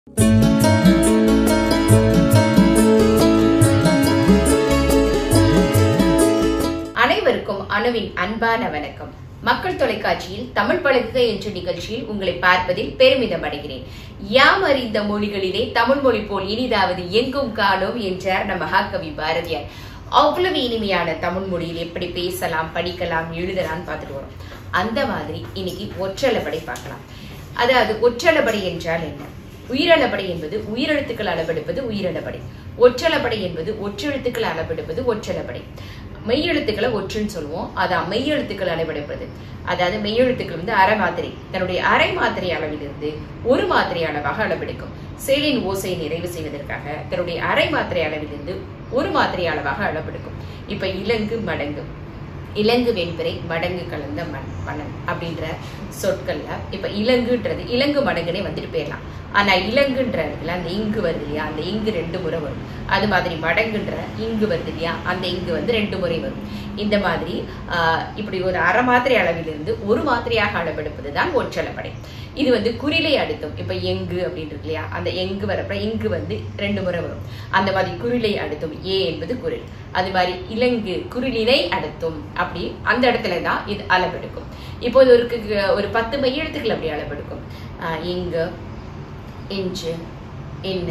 அனைவருக்கும் அணுவின் அன்பான வணக்கம் மக்கள் தொலைக்காட்சியில் தமிழ் பழகுக என்ற நிகழ்ச்சியில் உங்களை பார்ப்பதில் பெருமிதம் அடைகிறேன் யாம் அறிந்த மொழிகளிலே தமிழ் மொழி போல் இனிதாவது எங்கும் காணோம் என்றார் நம் மகாகவி பாரதியார் அவ்வளவு இனிமையான தமிழ் மொழியில் எப்படி பேசலாம் படிக்கலாம் எழுதலாம் பார்த்துட்டு வரோம் அந்த மாதிரி இன்னைக்கு ஒற்றளபடை பார்க்கலாம் அதாவது ஒற்றளபடை என்றால் என்ன உயிரளபடை என்பது உயிரெழுத்துக்கள் அளவெடுப்பது உயிரளபடை ஒற்றளபடை என்பது ஒற்றெழுத்துக்கள் அளவெடுப்பது ஒற்றளபடை மெய்யெழுத்துக்களை ஒற்றுன்னு சொல்லுவோம் அதான் மெய்யெழுத்துக்கள் அளவெடுப்பது அதாவது மெய்யெழுத்துக்கள் வந்து அரை மாத்திரை தன்னுடைய அரை மாத்திரை அளவிலிருந்து ஒரு மாத்திரை அளவாக அளவெடுக்கும் செயலின் ஓசையை நிறைவு செய்வதற்காக தன்னுடைய அரை மாத்திரை அளவிலிருந்து ஒரு மாத்திரை அளவாக அளவெடுக்கும் இப்ப இலங்கு மடங்கு இலங்கு வெண்பிறை மடங்கு கலந்த மண் மணல் அப்படின்ற சொற்கள்ல இப்ப இலங்குன்றது இலங்கு மடங்குனே வந்துட்டு போயிடலாம் ஆனா இலங்குன்றதுல அந்த இங்கு வருது இல்லையா அந்த இங்கு ரெண்டு முறை வரும் அது மாதிரி மடங்குன்ற இங்கு வருது இல்லையா அந்த இங்கு வந்து ரெண்டு முறை வரும் இந்த மாதிரி ஆஹ் இப்படி ஒரு அரை மாத்திரை அளவிலிருந்து ஒரு மாத்திரையாக அளவெடுப்பது தான் ஒற்றளபடை இது வந்து குறிலை அடுத்தும் இப்ப எங்கு அப்படின்னு இருக்கு இல்லையா அந்த எங்கு வரப்ப இங்கு வந்து ரெண்டு முறை வரும் அந்த மாதிரி குறிலை அடுத்தும் ஏ என்பது குரில் அது மாதிரி இலங்கு குரிலினை அடுத்தும் அப்படி அந்த இடத்துல தான் இது அளவெடுக்கும் இப்போது ஒரு கு- ஒரு பத்து மையெழுத்துக்கள் அப்படி அளவெடுக்கும் ஆஹ் இங்கு இஞ்சு என்ன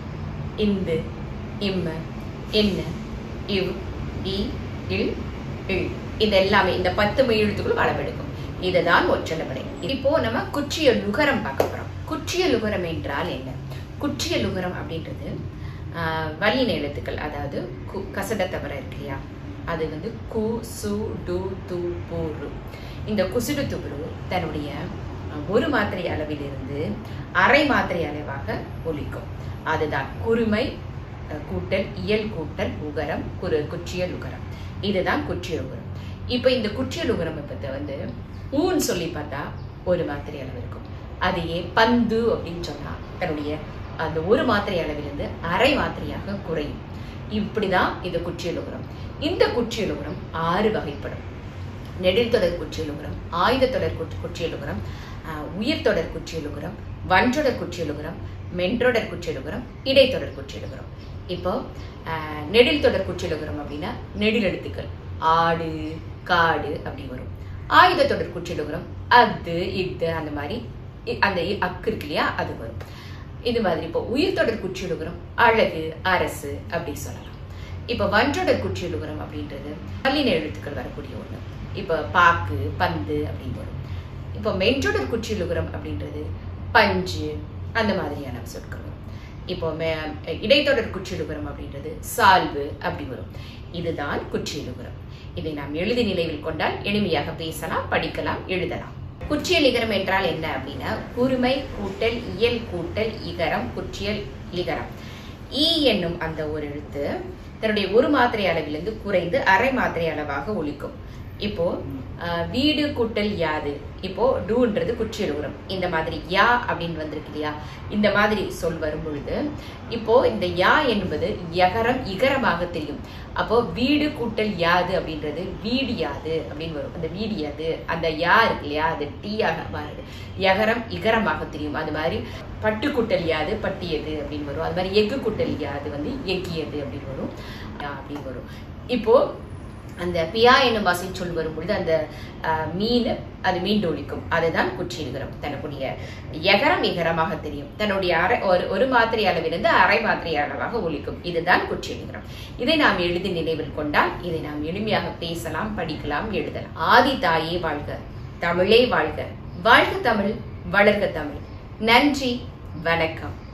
இந்து இம்ம என்ன இவ் இ இல் இல் இது எல்லாமே இந்த பத்து மெய்யெழுத்துக்களும் அளவெடுக்கும் இதுதான் ஒற்றளபடை இப்போ நம்ம குற்றிய லுகரம் பார்க்க போறோம் குற்றிய லுகரம் என்றால் என்ன குற்றிய லுகரம் அப்படின்றது ஆஹ், வல்லின எழுத்துக்கள் அதாவது கு கசட தவிர இருக்கு இல்லையா அது வந்து கு சு டு து பு ரு இந்த குசுடு துபுரு தன்னுடைய அஹ், ஒரு மாத்திரை அளவிலிருந்து அரை மாத்திரை அளவாக ஒலிக்கும் அதுதான் குறுமை அஹ், கூட்டல் இயல் கூட்டல் உகரம் குறு குற்றியல் உகரம் இதுதான் குற்றியல் உகரம் இப்போ இந்த குற்றியல் உகரம் பத்தி வந்து ஊன்னு சொல்லி பார்த்தா ஒரு மாத்திரை அளவு இருக்கும் அதையே பந்து அப்படின்னு சொன்னா தன்னுடைய அந்த ஒரு மாத்திரை அளவிலிருந்து அரை மாத்திரையாக குறையும் இப்படிதான் இந்த குற்றியல் உகரம் இந்த குற்றியல் உகரம் ஆறு வகைப்படும் நெடில்தொடர் குற்றியலுகரம் ஆயுதத்தொடர் குற்ற- குற்றியலுகரம் ஆஹ், உயிர்த்தொடர் குற்றியலுகரம் வன்றொடர் குற்றியலுகரம் மென்றொடர் குற்றியலுகரம் இடைத்தொடர் குற்றியலுகரம் இப்போ ஆஹ், நெடில் தொடர் குற்றியலுகரம் அப்படின்னா நெடில் எழுத்துக்கள் ஆடு காடு அப்படி வரும் ஆயுத தொடர் குற்றியலுகரம் அது இது அந்த மாதிரி இ- அந்த இ- அக்கு இருக்கு இல்லையா அது வரும் இது மாதிரி இப்போ உயிர்த்தொடர் குற்றியலுகரம் அழகு அரசு அப்படி சொல்லலாம் இப்ப வன்றொடர் குற்றியலுகரம் அப்படின்றது பல்லின எழுத்துக்கள் வரக்கூடிய ஒண்ணு இப்ப பாக்கு பந்து அப்படின்னு வரும் இப்ப மென்றொடர் குற்றியலுகரம் அப்படின்றது பஞ்சு அந்த மாதிரியான சொற்கள் வரும் இப்போ மே- இடைத்தொடர் குற்றியலுகரம் அப்படின்றது சால்வு அப்படி வரும் இதுதான் குற்றியலுகரம் இதை நாம் எழுதி நினைவில் கொண்டால் எளிமையாக பேசலாம் படிக்கலாம் எழுதலாம் குற்றியல் இகரம் என்றால் என்ன அப்படின்னா குறுமை கூட்டல் இயல் கூட்டல் இகரம் குற்றியல் இகரம் ஈ என்னும் அந்த ஒரு எழுத்து தன்னுடைய ஒரு மாத்திரை அளவிலிருந்து குறைந்து அரை மாத்திரை அளவாக ஒலிக்கும் இப்போ ஆஹ், வீடு கூட்டல் யாது இப்போ டூன்றது குற்றியல் உரம் இந்த மாதிரி யா அப்படின்னு வந்திருக்கு இல்லையா இந்த மாதிரி சொல் வரும் பொழுது இப்போ இந்த யா என்பது யகரம் இகரமாக தெரியும் அப்போ வீடு கூட்டல் யாது அப்படின்றது வீடு யாது அப்படின்னு வரும் அந்த வீடு யாது அந்த யா இருக்கு இல்லையா அது டீயாக மாறுது யகரம் இகரமாக தெரியும் அது மாதிரி பட்டு கூட்டல் யாது பட்டியது அப்படின்னு வரும் அது மாதிரி எஃகு கூட்டல் யாது வந்து எக்கியது அப்படின்னு வரும் ஆஹ் அப்படின்னு வரும் இப்போ அந்த பியா என்னும் வாசை சொல் வரும் பொழுது அந்த ஆஹ், மீன் அது மீண்டு ஒழிக்கும் அதுதான் குற்றியலுகரம் தன்னுடைய எகரம் இகரமாக தெரியும் தன்னுடைய அரை ஒரு ஒரு மாத்திரை அளவிலிருந்து அரை மாத்திரை அளவாக ஒழிக்கும் இதுதான் குற்றியலுகரம் இதை நாம் எழுதி நினைவில் கொண்டால் இதை நாம் எளிமையாக பேசலாம் படிக்கலாம் எழுதலாம் ஆதி தாயே வாழ்க தமிழே வாழ்க வாழ்க தமிழ் வளர்க தமிழ் நன்றி வணக்கம்